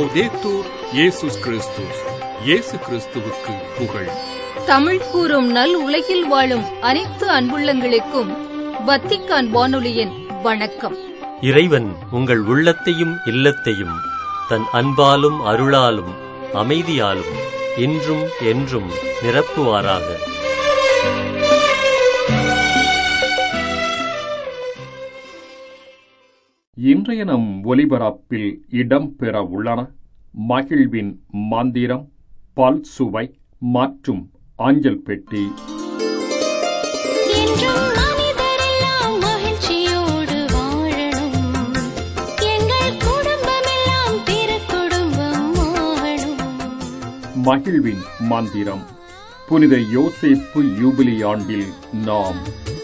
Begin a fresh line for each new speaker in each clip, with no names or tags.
லவ்தேத்தூர் இயேசுஸ் கிறிஸ்துஸ் இயேசு கிறிஸ்துவுக்கு புகழ்
தமிழ் கூறும் நல் உலகில் வாழும் அனைத்து அன்புள்ளங்களுக்கும் வத்திக்கான் வானொலியின் வணக்கம்
இறைவன் உங்கள் உள்ளத்தையும் இல்லத்தையும் தன் அன்பாலும் அருளாலும் அமைதியாலும் இன்றும் என்றும் நிரப்புவாராக
இன்றைய நம் ஒலிபரப்பில் இடம்பெற உள்ளன மகிழ்வின் மந்திரம் பல் சுவை மற்றும் அஞ்சல் பெட்டி
என்றும் மனிதரெல்லாம் மகிழ்ச்சியோடு வாழணும் எங்கள் குடும்பமெல்லாம் திருக்குடும்பம் ஆகணும்
மகிழ்வின் மந்திரம் புனித யோசேப்பு யூபிலி ஆண்டில் நாம்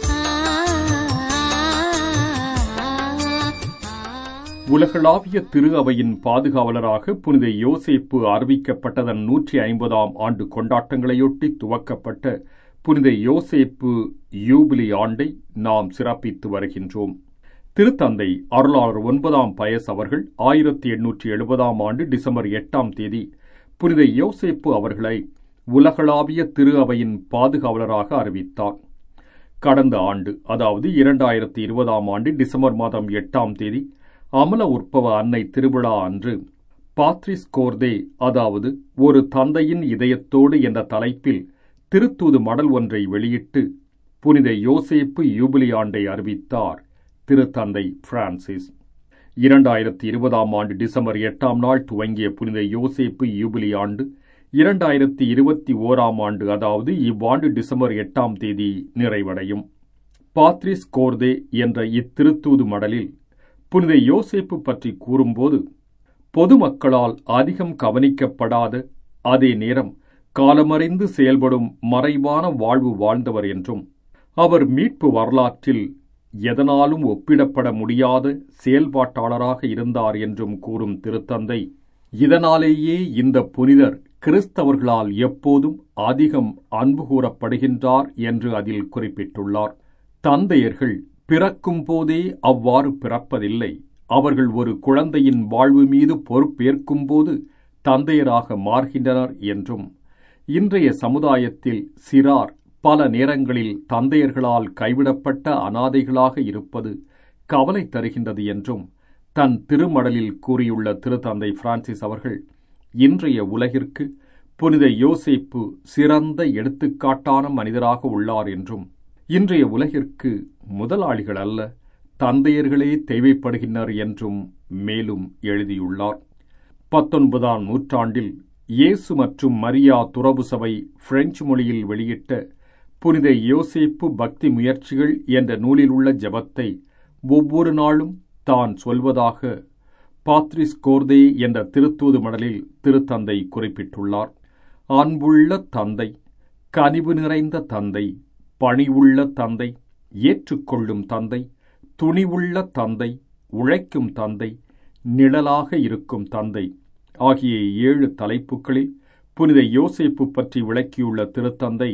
உலகளாவிய திரு அவையின் பாதுகாவலராக புனித யோசேப்பு அறிவிக்கப்பட்டதன் நூற்றி ஐம்பதாம் ஆண்டு கொண்டாட்டங்களையொட்டி துவக்கப்பட்ட புனித யோசேப்பு யூபிலி ஆண்டை நாம் சிறப்பித்து வருகின்றோம் திருத்தந்தை அருளாளர் ஒன்பதாம் பயஸ் அவர்கள் ஆயிரத்தி எண்ணூற்றி எழுபதாம் ஆண்டு டிசம்பர் எட்டாம் தேதி புனித யோசேப்பு அவர்களை உலகளாவிய திரு அவையின் பாதுகாவலராக அறிவித்தார் கடந்த ஆண்டு அதாவது இரண்டாயிரத்தி இருபதாம் ஆண்டு டிசம்பர் மாதம் எட்டாம் தேதி அமல உற்பவ அன்னை திருவிழா அன்று பாத்ரிஸ் கோர்தே அதாவது ஒரு தந்தையின் இதயத்தோடு என்ற தலைப்பில் திருத்தூது மடல் ஒன்றை வெளியிட்டு புனித யோசேப்பு யூபிலி ஆண்டை அறிவித்தார் திருத்தந்தை பிரான்சிஸ் இரண்டாயிரத்தி இருபதாம் ஆண்டு டிசம்பர் எட்டாம் நாள் துவங்கிய புனித யோசேப்பு யூபிலி ஆண்டு இரண்டாயிரத்தி இருபத்தி ஓராம் ஆண்டு அதாவது இவ்வாண்டு டிசம்பர் எட்டாம் தேதி நிறைவடையும் பாத்ரிஸ் கோர்தே என்ற இத்திருத்தூது மடலில் புனித யோசேப்பு பற்றி கூறும்போது பொதுமக்களால் அதிகம் கவனிக்கப்படாத அதே நேரம் காலமறிந்து செயல்படும் மறைவான வாழ்வு வாழ்ந்தவர் என்றும் அவர் மீட்பு வரலாற்றில் எதனாலும் ஒப்பிடப்பட முடியாத செயல்பாட்டாளராக இருந்தார் என்றும் கூறும் திருத்தந்தை இதனாலேயே இந்த புனிதர் கிறிஸ்தவர்களால் எப்போதும் அதிகம் அன்பு கூறப்படுகின்றார் என்று அதில் குறிப்பிட்டுள்ளார் தந்தையர்கள் பிறக்கும் போதே அவ்வாறு பிறப்பதில்லை அவர்கள் ஒரு குழந்தையின் வாழ்வு மீது பொறுப்பேற்கும் போது தந்தையராக மாறுகின்றனர் என்றும் இன்றைய சமுதாயத்தில் சிறார் பல நேரங்களில் தந்தையர்களால் கைவிடப்பட்ட அனாதைகளாக இருப்பது கவலை தருகின்றது என்றும் தன் திருமடலில் கூறியுள்ள திருத்தந்தை பிரான்சிஸ் அவர்கள் இன்றைய உலகிற்கு புனித யோசேப்பு சிறந்த எடுத்துக்காட்டான மனிதராக உள்ளார் என்றும் இன்றைய உலகிற்கு முதலாளிகள் அல்ல தந்தையர்களே தேவைப்படுகின்றனர் என்றும் மேலும் எழுதியுள்ளார் பத்தொன்பதாம் நூற்றாண்டில் இயேசு மற்றும் மரியா துறவு சபை பிரெஞ்சு மொழியில் வெளியிட்ட புனித யோசேப்பு பக்தி முயற்சிகள் என்ற நூலில் உள்ள ஜபத்தை ஒவ்வொரு நாளும் தான் சொல்வதாக பாத்ரிஸ் கோர்தே என்ற திருத்தூது மடலில் திருத்தந்தை குறிப்பிட்டுள்ளார் அன்புள்ள தந்தை கனிவு நிறைந்த தந்தை பணிவுள்ள தந்தை ஏற்றுக்கொள்ளும் தந்தை துணிவுள்ள தந்தை உழைக்கும் தந்தை நிழலாக இருக்கும் தந்தை ஆகிய ஏழு தலைப்புகளில் புனித யோசேப்பு பற்றி விளக்கியுள்ள திருத்தந்தை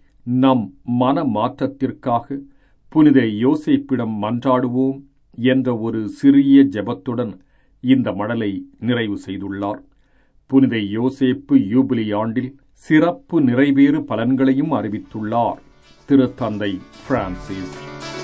நம் மன மாற்றத்திற்காக புனித யோசேப்பிடம் மன்றாடுவோம் என்ற ஒரு சிறிய ஜெபத்துடன் இந்த மடலை நிறைவு செய்துள்ளார் புனித யோசேப்பு யூபிலி ஆண்டில் சிறப்பு நிறைவேறு பலன்களையும் அறிவித்துள்ளார் திருத்தந்தை பிரான்சிஸ்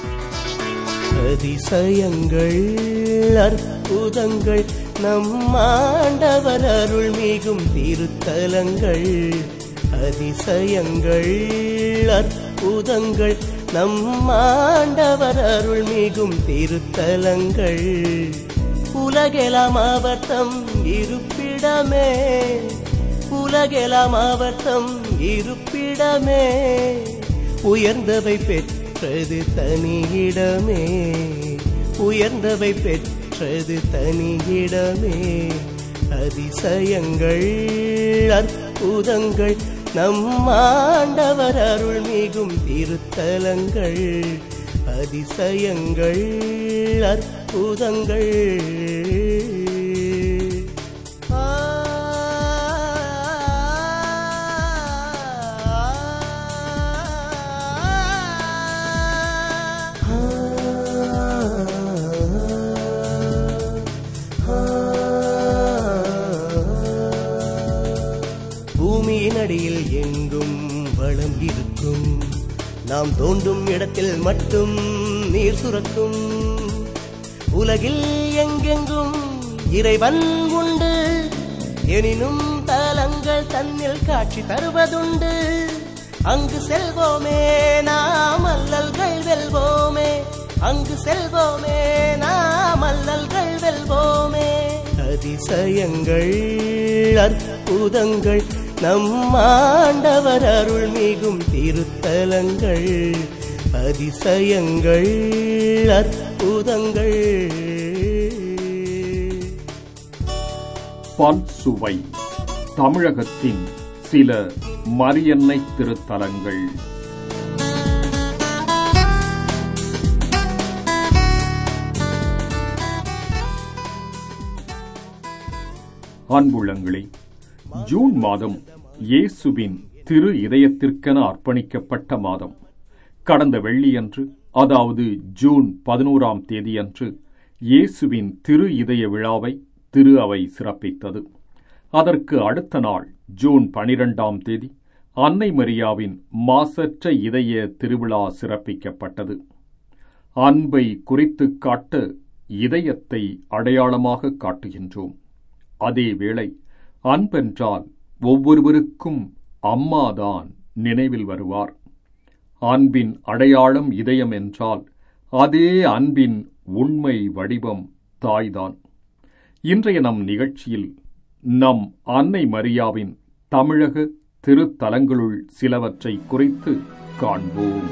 அதிசயங்கள் அற்புதங்கள் நம் ஆண்டவர் அருள் மிகும் திருத்தலங்கள் அதிசயங்கள் அற்புதங்கள் நம் ஆண்டவர் அருள் மிகும் திருத்தலங்கள் உலகெலாம் அவர்த்தம் இருப்பிடமே உலகெலாம் அவர்த்தம் இருப்பிடமே உயர்ந்தவை பெற்றது தனியிடமே உயர்ந்தவை பெற்றது தனியிடமே அதிசயங்கள் அற்புதங்கள் நம் ஆண்டவர் அருள் மிகும் திருத்தலங்கள் அதிசயங்கள் அற்புதங்கள் ஆ ஆ நாம் தோண்டும் இடத்தில் மட்டும் நீர் சுரக்கும் உலகில் எங்கெங்கும் இறைவன் உண்டு எனினும் தலங்கள் தன்னில் காட்சி தருவதுண்டு அங்கு செல்வோமே நாம் அல்லல்கள் வெல்வோமே அங்கு செல்வோமே நாம் அல்லல்கள் வெல்வோமே அதிசயங்கள் அற்புதங்கள் நம் ஆண்டவர் அருள் மிகும் திருத்தலங்கள் அதிசயங்கள் அற்புதங்கள்
பல் சுவை தமிழகத்தின் சில மரியன்னை திருத்தலங்கள் அன்புள்ளங்களே ஜூன் மாதம் இயேசுவின் திரு இதயத்திற்கென அர்ப்பணிக்கப்பட்ட மாதம் கடந்த வெள்ளியன்று அதாவது ஜூன் பதினோராம் தேதியன்று இயேசுவின் திரு இதய விழாவை திரு அவை சிறப்பித்தது அதற்கு அடுத்த நாள் ஜூன் பனிரெண்டாம் தேதி அன்னை மரியாவின் மாசற்ற இதய திருவிழா சிறப்பிக்கப்பட்டது அன்பை குறித்துக் காட்ட இதயத்தை அடையாளமாக காட்டுகின்றோம் அதேவேளை அன்பென்றால் ஒவ்வொருவருக்கும் அம்மாதான் நினைவில் வருவார் அன்பின் அடையாளம் இதயம் என்றால் அதே அன்பின் உண்மை வடிவம் தாய்தான் இன்றைய நம் நிகழ்ச்சியில் நம் அன்னை மரியாவின் தமிழக திருத்தலங்களுள் சிலவற்றை குறித்து காண்போம்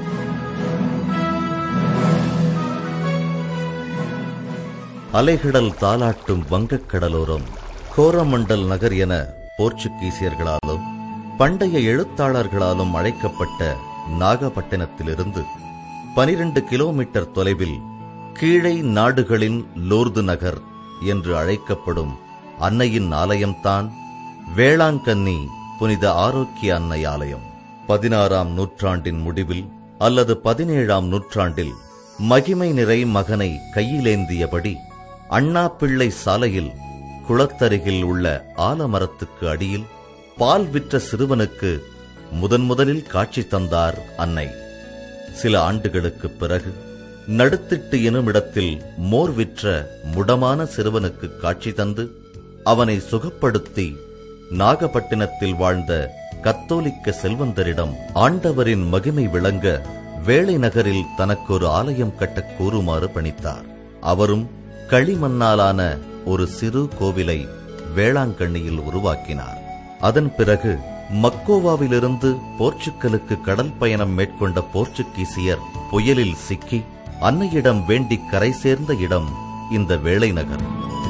அலைகடல் தாலாட்டும் வங்கக் கடலோரம் கோரமண்டல் நகர் என போர்ச்சுகீசியர்களாலும் பண்டைய எழுத்தாளர்களாலும் அழைக்கப்பட்ட நாகப்பட்டினத்திலிருந்து பனிரெண்டு கிலோமீட்டர் தொலைவில் கீழை நாடுகளின் லோர்து நகர் என்று அழைக்கப்படும் அன்னையின் ஆலயம்தான் வேளாங்கண்ணி புனித ஆரோக்கிய அன்னை ஆலயம் பதினாறாம் நூற்றாண்டின் முடிவில் அல்லது பதினேழாம் நூற்றாண்டில் மகிமை நிறை மகனை கையிலேந்தியபடி அண்ணா பிள்ளை சாலையில் குளத்தருகில் உள்ள ஆலமரத்துக்கு அடியில் பால் விற்ற சிறுவனுக்கு முதன் முதலில் காட்சி தந்தார் அன்னை சில ஆண்டுகளுக்குப் பிறகு நடுத்திட்டு எனுமிடத்தில் மோர் விற்ற முடமான சிறுவனுக்கு காட்சி தந்து அவனை சுகப்படுத்தி நாகப்பட்டினத்தில் வாழ்ந்த கத்தோலிக்க செல்வந்தரிடம் ஆண்டவரின் மகிமை விளங்க வேளை நகரில் தனக்கொரு ஆலயம் கட்டக் கூறுமாறு பணித்தார் அவரும் களிமண்ணாலான ஒரு சிறு கோவிலை வேளாங்கண்ணியில் உருவாக்கினார் அதன் பிறகு மக்கோவாவிலிருந்து போர்ச்சுக்கலுக்கு கடல் பயணம் மேற்கொண்ட போர்ச்சுகீசியர் புயலில் சிக்கி அன்னையிடம் வேண்டி கரை சேர்ந்த இடம் இந்த வேளை நகர்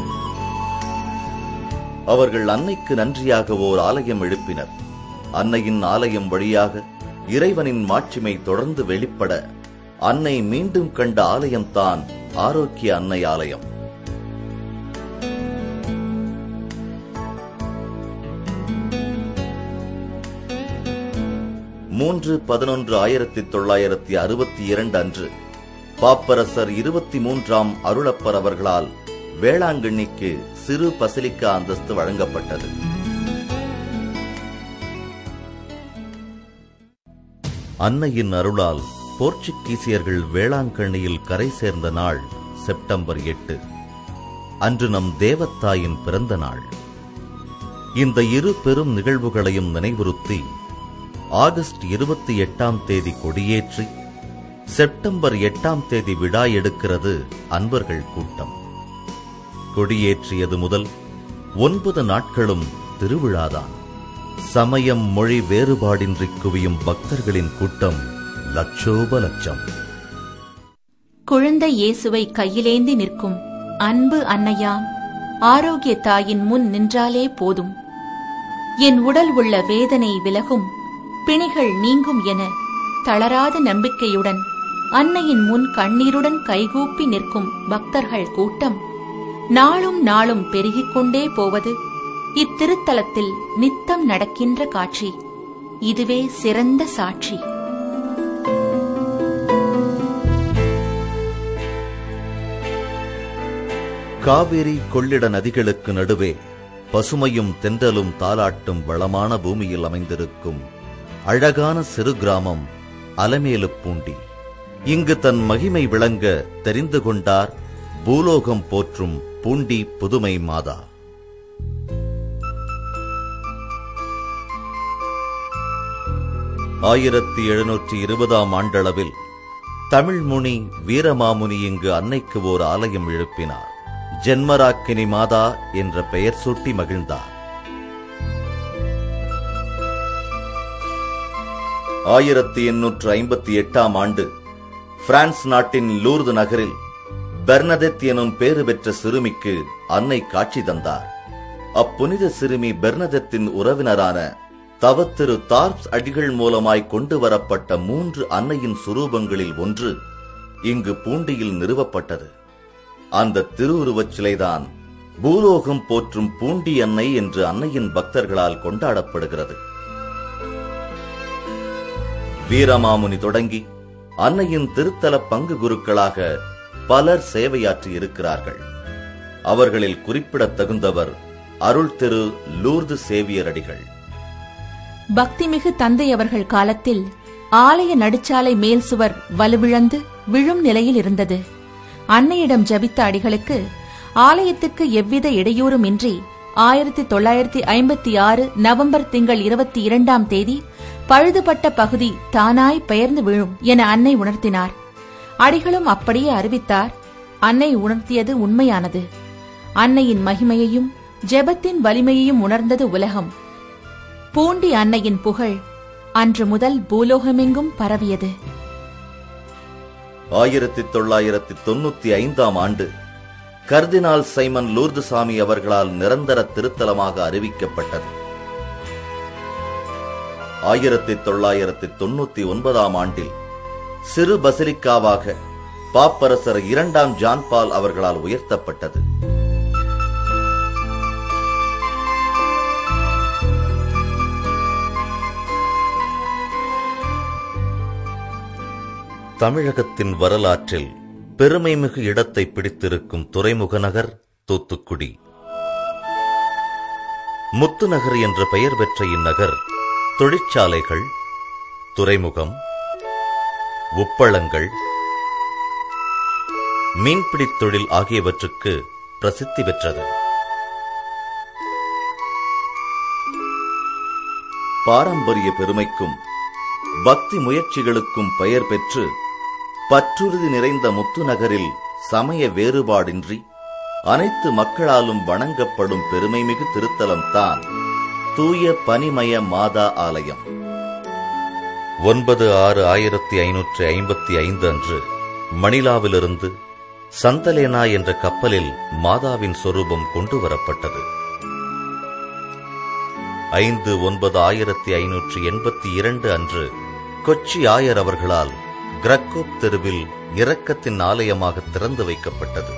அவர்கள் அன்னைக்கு நன்றியாக ஓர் ஆலயம் எழுப்பினர் அன்னையின் ஆலயம் வழியாக இறைவனின் மாட்சிமை தொடர்ந்து வெளிப்பட அன்னை மீண்டும் கண்ட ஆலயம்தான் ஆரோக்கிய அன்னை ஆலயம் மூன்று பதினொன்று ஆயிரத்தி தொள்ளாயிரத்தி அறுபத்தி இரண்டு அன்று பாப்பரசர் இருபத்தி மூன்றாம் அருளப்பர் அவர்களால் வேளாங்கண்ணிக்கு சிறு பசிலிக்கா அந்தஸ்து வழங்கப்பட்டது அன்னையின் அருளால் போர்ச்சுகீசியர்கள் வேளாங்கண்ணியில் கரை சேர்ந்த நாள் செப்டம்பர் எட்டு அன்று நம் தேவத்தாயின் பிறந்த நாள் இந்த இரு பெரும் நிகழ்வுகளையும் நினைவுறுத்தி ஆகஸ்ட் இருபத்தி எட்டாம் தேதி கொடியேற்றி செப்டம்பர் எட்டாம் தேதி விழா எடுக்கிறது அன்பர்கள் கூட்டம் கொடியேற்றியது முதல் ஒன்பது நாட்களும் திருவிழாதான் சமயம் மொழி வேறுபாடின்றி குவியும் பக்தர்களின் கூட்டம் லட்சோப லட்சம்
குழந்தை இயேசுவை கையிலேந்தி நிற்கும் அன்பு அன்னையாம் ஆரோக்கிய தாயின் முன் நின்றாலே போதும் என் உடல் உள்ள வேதனை விலகும் பிணிகள் நீங்கும் என தளராத நம்பிக்கையுடன் அன்னையின் முன் கண்ணீருடன் கைகூப்பி நிற்கும் பக்தர்கள் கூட்டம் நாளும் நாளும் பெருகிக் கொண்டே போவது இத்திருத்தலத்தில் நித்தம் நடக்கின்ற காட்சி இதுவே சிறந்த சாட்சி
காவிரி கொள்ளிட நதிகளுக்கு நடுவே பசுமையும் தென்றலும் தாலாட்டும் வளமான பூமியில் அமைந்திருக்கும் அழகான சிறு கிராமம் அலமேலு பூண்டி இங்கு தன் மகிமை விளங்க தெரிந்து கொண்டார் பூலோகம் போற்றும் பூண்டி புதுமை மாதா ஆயிரத்தி எழுநூற்றி இருபதாம் ஆண்டளவில் தமிழ்முனி வீரமாமுனி இங்கு அன்னைக்கு ஓர் ஆலயம் எழுப்பினார் ஜென்மராக்கினி மாதா என்ற பெயர் சூட்டி மகிழ்ந்தார் ஆயிரத்தி எண்ணூற்று ஐம்பத்தி எட்டாம் ஆண்டு பிரான்ஸ் நாட்டின் லூர்து நகரில் பெர்னதெத் எனும் பேறு பெற்ற சிறுமிக்கு அன்னை காட்சி தந்தார் அப்புனித சிறுமி பெர்னதெத்தின் உறவினரான தவத்திரு தார்ப்ஸ் அடிகள் மூலமாய் கொண்டு வரப்பட்ட மூன்று அன்னையின் சுரூபங்களில் ஒன்று இங்கு பூண்டியில் நிறுவப்பட்டது அந்த திருவுருவச் சிலைதான் பூலோகம் போற்றும் பூண்டி அன்னை என்று அன்னையின் பக்தர்களால் கொண்டாடப்படுகிறது வீரமாமுனி தொடங்கி அன்னையின் திருத்தல பங்கு குருக்களாக பலர் சேவையாற்றி இருக்கிறார்கள் அவர்களில் குறிப்பிடத்தகுந்தவர் அருள் திரு லூர்து சேவியர் அடிகள்
பக்திமிகு தந்தை அவர்கள் காலத்தில் ஆலய நடுச்சாலை மேல் சுவர் வலுவிழந்து விழும் நிலையில் இருந்தது அன்னையிடம் ஜபித்த அடிகளுக்கு ஆலயத்துக்கு எவ்வித இடையூறும் இன்றி ஆயிரத்தி தொள்ளாயிரத்தி ஐம்பத்தி ஆறு நவம்பர் திங்கள் இருபத்தி இரண்டாம் தேதி பழுதுபட்ட பகுதி தானாய் பெயர்ந்து விழும் என அன்னை உணர்த்தினார் அடிகளும் அப்படியே அறிவித்தார் அன்னை உணர்த்தியது உண்மையானது அன்னையின் மகிமையையும் ஜெபத்தின் வலிமையையும் உணர்ந்தது உலகம் பூண்டி அன்னையின் புகழ் அன்று முதல் பூலோகமெங்கும் பரவியது
ஆயிரத்தி தொள்ளாயிரத்தி தொண்ணூத்தி ஐந்தாம் ஆண்டு கர்தினால் சைமன் லூர்துசாமி அவர்களால் நிரந்தர திருத்தலமாக அறிவிக்கப்பட்டது ஆயிரத்தி தொள்ளாயிரத்தி தொண்ணூத்தி ஒன்பதாம் ஆண்டில் சிறு பசிலிக்காவாக பாப்பரசர் இரண்டாம் ஜான்பால் அவர்களால் உயர்த்தப்பட்டது தமிழகத்தின் வரலாற்றில் பெருமைமிகு இடத்தை பிடித்திருக்கும் துறைமுக நகர் தூத்துக்குடி முத்துநகர் என்ற பெயர் பெற்ற இந்நகர் தொழிற்சாலைகள் துறைமுகம் உப்பளங்கள் மீன்பிடித் தொழில் ஆகியவற்றுக்கு பிரசித்தி பெற்றது பாரம்பரிய பெருமைக்கும் பக்தி முயற்சிகளுக்கும் பெயர் பெற்று பற்றுறுதி நிறைந்த முத்துநகரில் சமய வேறுபாடின்றி அனைத்து மக்களாலும் வணங்கப்படும் பெருமைமிகு திருத்தலம் தான் தூய பனிமய மாதா ஆலயம் ஒன்பது ஆறு ஆயிரத்தி ஐநூற்றி ஐம்பத்தி ஐந்து அன்று மணிலாவிலிருந்து சந்தலேனா என்ற கப்பலில் மாதாவின் சொரூபம் கொண்டு வரப்பட்டது ஐந்து ஒன்பது ஆயிரத்தி ஐநூற்றி எண்பத்தி இரண்டு அன்று கொச்சி ஆயர் அவர்களால் கிரக்கோப் தெருவில் இரக்கத்தின் ஆலயமாக திறந்து வைக்கப்பட்டது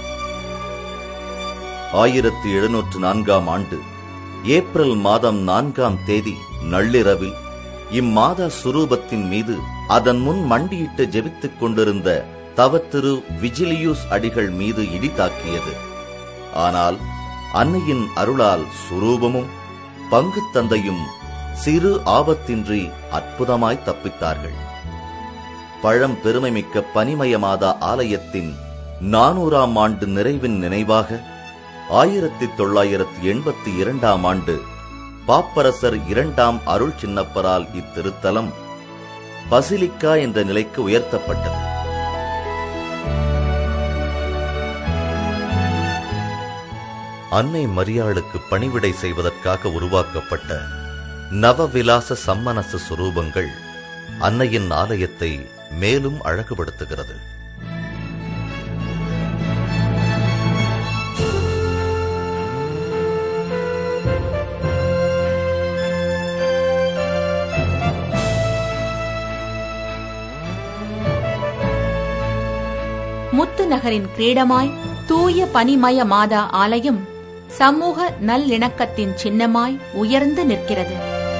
ஆயிரத்தி எழுநூற்று நான்காம் ஆண்டு ஏப்ரல் மாதம் நான்காம் தேதி நள்ளிரவில் இம்மாதா சுரூபத்தின் மீது அதன் முன் மண்டியிட்டு ஜெபித்துக் கொண்டிருந்த தவத்திரு விஜிலியூஸ் அடிகள் மீது இடி தாக்கியது ஆனால் அன்னையின் அருளால் சுரூபமும் பங்கு தந்தையும் சிறு ஆபத்தின்றி அற்புதமாய் தப்பித்தார்கள் பழம் பெருமைமிக்க பனிமய மாதா ஆலயத்தின் நானூறாம் ஆண்டு நிறைவின் நினைவாக ஆயிரத்தி தொள்ளாயிரத்தி எண்பத்தி இரண்டாம் ஆண்டு பாப்பரசர் இரண்டாம் அருள் சின்னப்பரால் இத்திருத்தலம் பசிலிக்கா என்ற நிலைக்கு உயர்த்தப்பட்டது அன்னை மரியாளுக்கு பணிவிடை செய்வதற்காக உருவாக்கப்பட்ட நவவிலாச சம்மனச சுரூபங்கள் அன்னையின் ஆலயத்தை மேலும் அழகுபடுத்துகிறது
முத்து நகரின் கிரீடமாய் தூய பனிமய மாதா ஆலயம் சமூக நல்லிணக்கத்தின் சின்னமாய் உயர்ந்து நிற்கிறது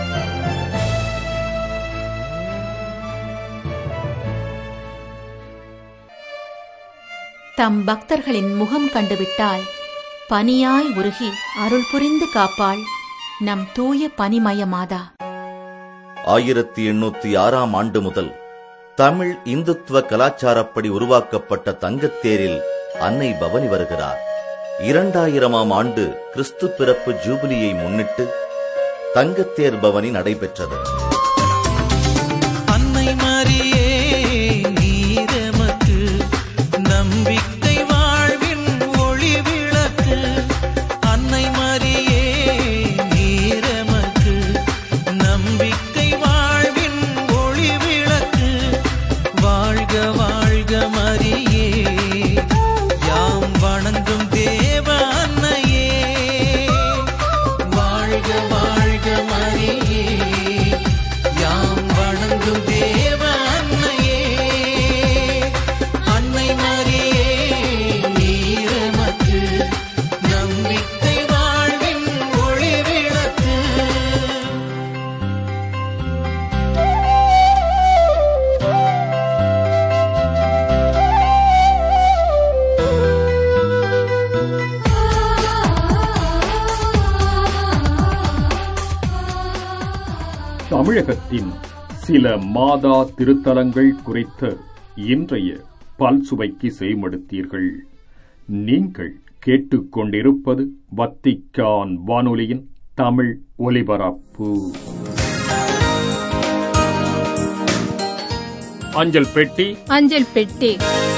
தம் பக்தர்களின் முகம் கண்டுவிட்டால் பனியாய் உருகி அருள் புரிந்து காப்பாள் நம் தூய பனிமய மாதா
ஆயிரத்தி எண்ணூத்தி ஆறாம் ஆண்டு முதல் தமிழ் இந்துத்துவ கலாச்சாரப்படி உருவாக்கப்பட்ட தங்கத்தேரில் அன்னை பவனி வருகிறார் இரண்டாயிரமாம் ஆண்டு கிறிஸ்து பிறப்பு ஜூபிலியை முன்னிட்டு தங்கத்தேர் பவனி நடைபெற்றது
அன்னை மரியே நீரமக்கு நம்பிக்கை வாழ்வின் ஒளி விளக்கு அன்னை மரியே நீரமக்கு நம்பிக்கை வாழ்வின் ஒளி விளக்கு வாழ்க வாழ்க மரியே யாம் வணங்கும் தேவ அன்னையே வாழ்க வாழ்க மரியே யாம் வணங்கும் தேவ அன்னையே அன்னை மரியே நீரமக்கு நம்பிக்கை வாழ்வின் ஒளி விளக்கு
தமிழகத்தின் சில மாதா திருத்தலங்கள் குறித்த இன்றைய பல்சுவைக்கு செய்மடுத்தீர்கள் நீங்கள் கேட்டுக்கொண்டிருப்பது வத்திக்கான் வானொலியின் தமிழ் ஒலிபரப்பு
அஞ்சல் பெட்டி
அஞ்சல் பெட்டி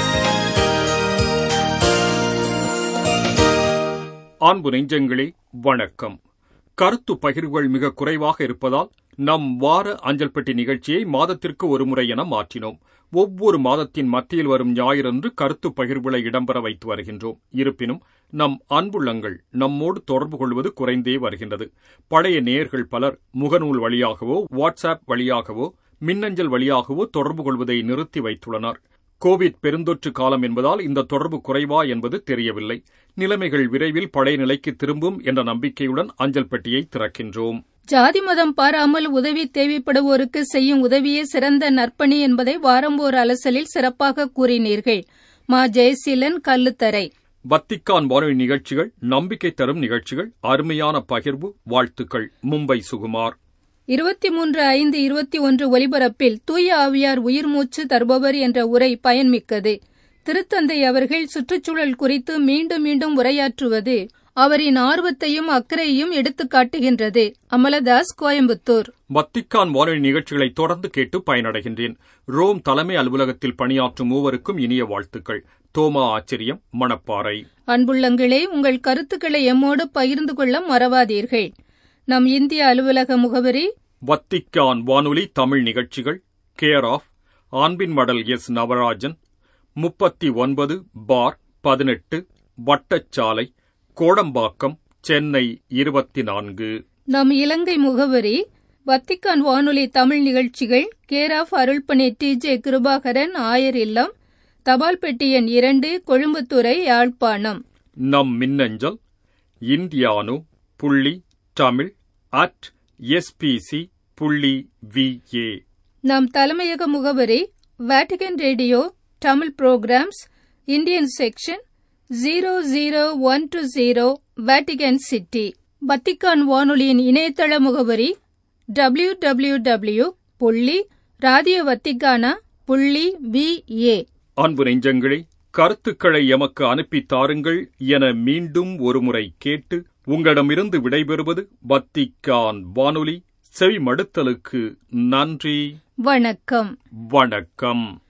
அன்பு நெஞ்சங்களே வணக்கம் கருத்து பகிர்வுகள் மிக குறைவாக இருப்பதால் நம் வார அஞ்சல் பெட்டி நிகழ்ச்சியை மாதத்திற்கு ஒரு முறை என மாற்றினோம் ஒவ்வொரு மாதத்தின் மத்தியில் வரும் ஞாயிறன்று கருத்து பகிர்வுகளை இடம்பெற வைத்து வருகின்றோம் இருப்பினும் நம் அன்புள்ளங்கள் நம்மோடு தொடர்பு கொள்வது குறைந்தே வருகின்றது பழைய நேயர்கள் பலர் முகநூல் வழியாகவோ வாட்ஸ்அப் வழியாகவோ மின்னஞ்சல் வழியாகவோ தொடர்பு கொள்வதை நிறுத்தி வைத்துள்ளனர் கோவிட் பெருந்தொற்று காலம் என்பதால் இந்த தொடர்பு குறைவா என்பது தெரியவில்லை நிலைமைகள் விரைவில் பழைய நிலைக்கு திரும்பும் என்ற நம்பிக்கையுடன் அஞ்சல் பெட்டியை திறக்கின்றோம்
ஜாதி மதம் பாராமல் உதவி தேவைப்படுவோருக்கு செய்யும் உதவியே சிறந்த நற்பணி என்பதை வாரம்போர் அலசலில் சிறப்பாக கூறினீர்கள் மா ஜெயசீலன் கல்லுத்தரை
வத்திக்கான் வானொலி நிகழ்ச்சிகள் நம்பிக்கை தரும் நிகழ்ச்சிகள் அருமையான பகிர்வு வாழ்த்துக்கள் மும்பை சுகுமார்
இருபத்தி மூன்று ஐந்து இருபத்தி ஒன்று ஒலிபரப்பில் தூய ஆவியார் உயிர் மூச்சு தருபவர் என்ற உரை பயன்மிக்கது திருத்தந்தை அவர்கள் சுற்றுச்சூழல் குறித்து மீண்டும் மீண்டும் உரையாற்றுவது அவரின் ஆர்வத்தையும் அக்கறையையும் எடுத்துக் காட்டுகின்றது அமலதாஸ் கோயம்புத்தூர்
வத்திக்கான் வானொலி நிகழ்ச்சிகளை தொடர்ந்து கேட்டு பயனடைகின்றேன் ரோம் தலைமை அலுவலகத்தில் பணியாற்றும் மூவருக்கும் இனிய வாழ்த்துக்கள் தோமா ஆச்சரியம் மணப்பாறை
அன்புள்ளங்களே உங்கள் கருத்துக்களை எம்மோடு பகிர்ந்து கொள்ள மறவாதீர்கள் நம் இந்திய அலுவலக முகவரி
வத்திக்கான் வானொலி தமிழ் நிகழ்ச்சிகள் கேர் ஆஃப் ஆன்பின் மடல் எஸ் நவராஜன் முப்பத்தி ஒன்பது பார் பதினெட்டு வட்டச்சாலை கோடம்பாக்கம் சென்னை இருபத்தி நான்கு
நம் இலங்கை முகவரி வத்திக்கான் வானொலி தமிழ் நிகழ்ச்சிகள் கேர் ஆஃப் அருள்பணி டி ஜே கிருபாகரன் ஆயர் இல்லம் தபால் பெட்டி எண் இரண்டு கொழும்புத்துறை யாழ்ப்பாணம்
நம் மின்னஞ்சல் இந்தியானு புள்ளி தமிழ் அட் எஸ்பிசி புள்ளி விஏ
நம் தலைமையக முகவரி Vatican radio Tamil programmes Indian section zero zero one two zero Vatican city வத்திக்கான் வானொலியின் இணையதள முகவரி டபிள்யூ டபிள்யூ டபிள்யூ புள்ளி ராதியோ வத்திக்கானா புள்ளி விஏ
அன்பு நெஞ்சங்களே கருத்துக்களை எமக்கு அனுப்பித் தாருங்கள் என மீண்டும் ஒருமுறை கேட்டு உங்களிடமிருந்து விடைபெறுவது வத்திக்கான் வானொலி செவி மடுத்தலுக்கு நன்றி
வணக்கம்
வணக்கம்